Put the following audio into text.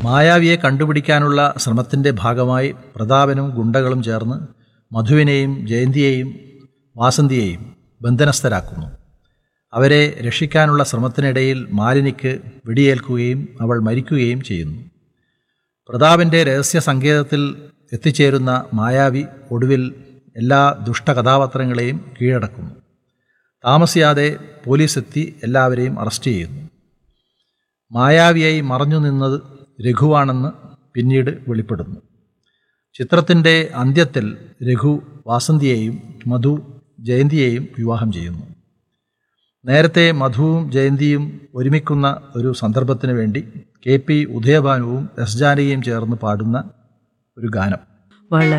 മായാവിയെ കണ്ടുപിടിക്കാനുള്ള ശ്രമത്തിൻ്റെ ഭാഗമായി പ്രതാപനും ഗുണ്ടകളും ചേർന്ന് മധുവിനെയും ജയന്തിയെയും വാസന്തിയെയും ബന്ധനസ്ഥരാക്കുന്നു അവരെ രക്ഷിക്കാനുള്ള ശ്രമത്തിനിടയിൽ മാലിനിക്ക് വെടിയേൽക്കുകയും അവൾ മരിക്കുകയും ചെയ്യുന്നു പ്രതാപൻ്റെ രഹസ്യ സങ്കേതത്തിൽ എത്തിച്ചേരുന്ന മായാവി ഒടുവിൽ എല്ലാ ദുഷ്ടകഥാപാത്രങ്ങളെയും കീഴടക്കുന്നു താമസിയാതെ പോലീസ് എത്തി എല്ലാവരെയും അറസ്റ്റ് ചെയ്യുന്നു മായാവിയായി മറഞ്ഞു നിന്നത് രഘുവാണെന്ന് പിന്നീട് വെളിപ്പെടുന്നു ചിത്രത്തിൻ്റെ അന്ത്യത്തിൽ രഘു വാസന്തിയെയും മധു ജയന്തിയെയും വിവാഹം ചെയ്യുന്നു നേരത്തെ മധുവും ജയന്തിയും ഒരുമിക്കുന്ന ഒരു സന്ദർഭത്തിന് വേണ്ടി കെ പി ഉദയഭാനുവും എസ് ജാനകിയും ചേർന്ന് പാടുന്ന ഒരു ഗാനം വളരെ